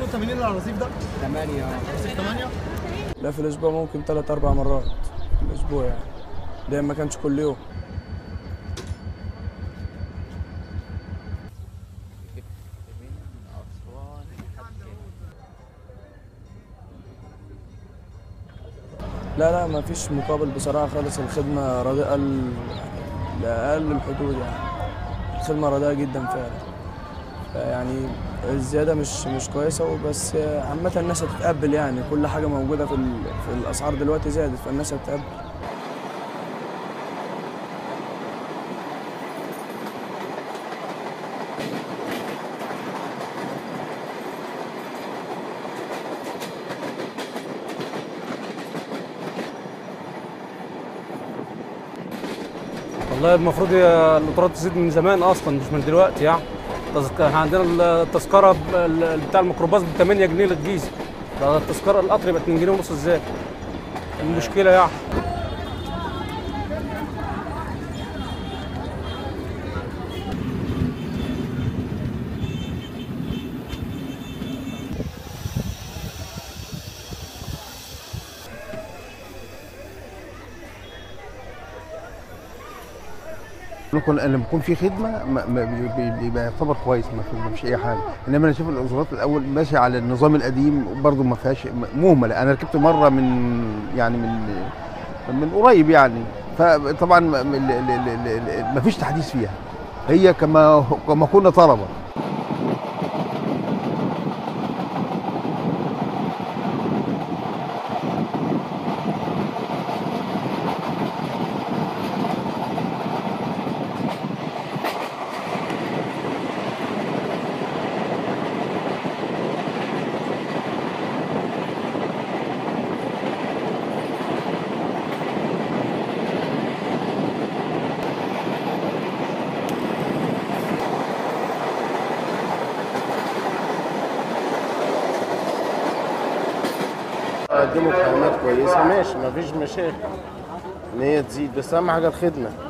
80 على الرصيف ده 8 رصيف 8 لا في الاسبوع ممكن ثلاث اربع مرات في الاسبوع يعني ده ما كانش كل يوم لا لا ما فيش مقابل بصراحة خالص الخدمة رديئة ل- لأقل الحدود يعني الخدمة رديئة جدا فعلا يعني الزيادة مش مش كويسة بس عامة الناس هتتقبل يعني كل حاجة موجودة في ال- في الأسعار دلوقتي زادت فالناس هتتقبل والله المفروض هي القطارات تزيد من زمان اصلا مش من دلوقتي يعني تذك- احنا عندنا التذكره ب- ال- بتاع الميكروباص ب 8 جنيه للجيزه ده التذكره القطر يبقى 2 جنيه ونص ازاي المشكله يعني نكون لما يكون في خدمه ما- ما بي- بي- بيبقى يعتبر كويس ما في- ما فيش اي حاجه انما انا شايف الوزارات الاول ماشي على النظام القديم برضه ما فيهاش م- مهمله انا ركبت مره من يعني من من قريب يعني فطبعا ما- ال- ال- ال- ال- ما فيش تحديث فيها هي كما كما كنا طلبه قدموا خدمات كويسه ماشي مفيش مشاكل ان هي تزيد بس اهم حاجه الخدمه